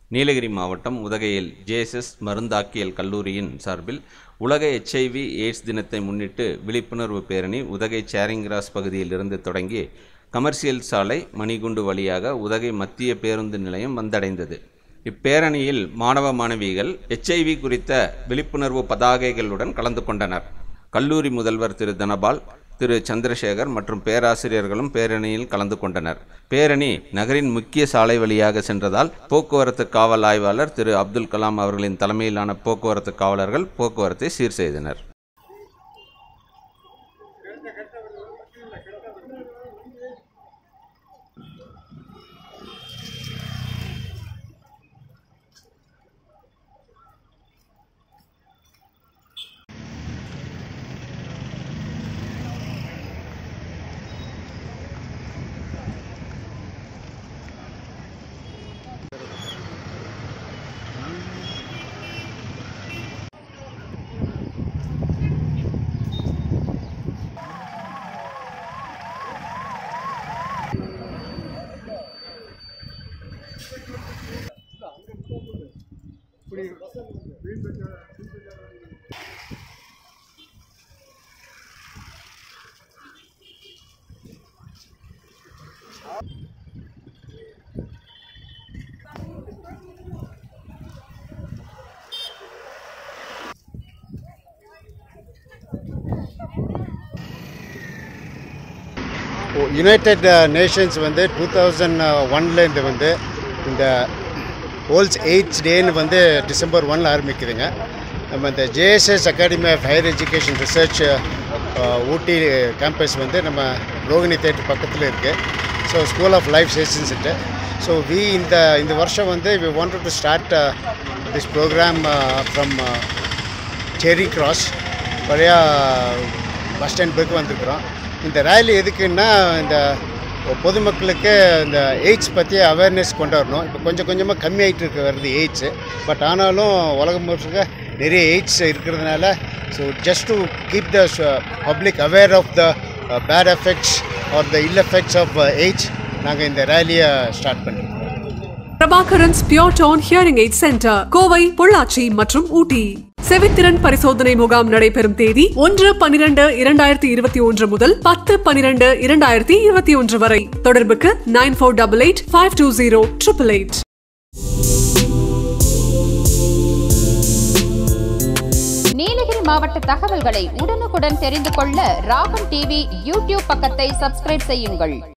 நீலகிரி மாவட்டம் உதகையில் ஜேஎஸ்எஸ் மருந்தாக்கியல் கல்லூரியின் சார்பில் உலக எச்ஐவி எய்ட்ஸ் தினத்தை முன்னிட்டு விழிப்புணர்வு பேரணி உதகை சேரிங் கிராஸ் பகுதியில் இருந்து தொடங்கி கமர்ஷியல் சாலை மணிகுண்டு வழியாக உதகை மத்திய பேருந்து நிலையம் வந்தடைந்தது இப்பேரணியில் மாணவ மாணவிகள் எச்ஐவி குறித்த விழிப்புணர்வு பதாகைகளுடன் கலந்து கொண்டனர் கல்லூரி முதல்வர் திரு தனபால் திரு சந்திரசேகர் மற்றும் பேராசிரியர்களும் பேரணியில் கலந்து கொண்டனர் பேரணி நகரின் முக்கிய சாலை வழியாக சென்றதால் போக்குவரத்து காவல் ஆய்வாளர் திரு அப்துல் கலாம் அவர்களின் தலைமையிலான போக்குவரத்து காவலர்கள் போக்குவரத்தை சீர் செய்தனர் யுனைடெட் நேஷன்ஸ் வந்து டூ தௌசண்ட் ஒன்லேருந்து வந்து இந்த வேர்ல்ட்ஸ் எய்ட்ஸ் டேன்னு வந்து டிசம்பர் ஒன்ல ஆரம்பிக்குதுங்க நம்ம இந்த JSS academy of higher education research Ooty campus வந்து நம்ம ரோகிணி தேட்டர் பக்கத்தில் இருக்குது so school of life session centre so we இந்த இந்த வருஷம் வந்து we wanted to start this programme from Charing Cross பழைய பஸ் ஸ்டாண்ட் போய்க்கு வந்திருக்கிறோம் இந்த ரேலி எதுக்குன்னா இந்த பொதுமக்களுக்கு இந்த எய்ட்ஸ் பற்றி அவேர்னஸ் கொண்டு வரணும் இப்போ கொஞ்சம் கொஞ்சமாக கம்மியாயிட்டு இருக்கு வருது எய்ட்ஸு பட் ஆனாலும் உலகம் முழுக்க நிறைய எய்ட்ஸ் இருக்கிறதுனால so just to keep the public aware of the bad effects or the ill effects of AIDS நாங்கள் இந்த ரேலியை ஸ்டார்ட் பண்ணிருக்கோம் Prabhakaran's pure tone hearing aid centre Kovai Pollachi மற்றும் ஊட்டி செவித்திறன் பரிசோதனை முகாம் நடைபெறும் தேதி ஒன்று பனிரெண்டு இரண்டாயிரத்தி இருபத்தி ஒன்று முதல் பத்து பனிரெண்டு இரண்டாயிரத்தி இருபத்தி ஒன்று வரை தொடர்புக்கு nine four double eight five two zero triple eight Nilgiri மாவட்ட தகவல்களை உடனுக்குடன் தெரிந்து கொள்ள ராகம் டிவி யூடியூப் பக்கத்தை சப்ஸ்கிரைப் செய்யுங்கள்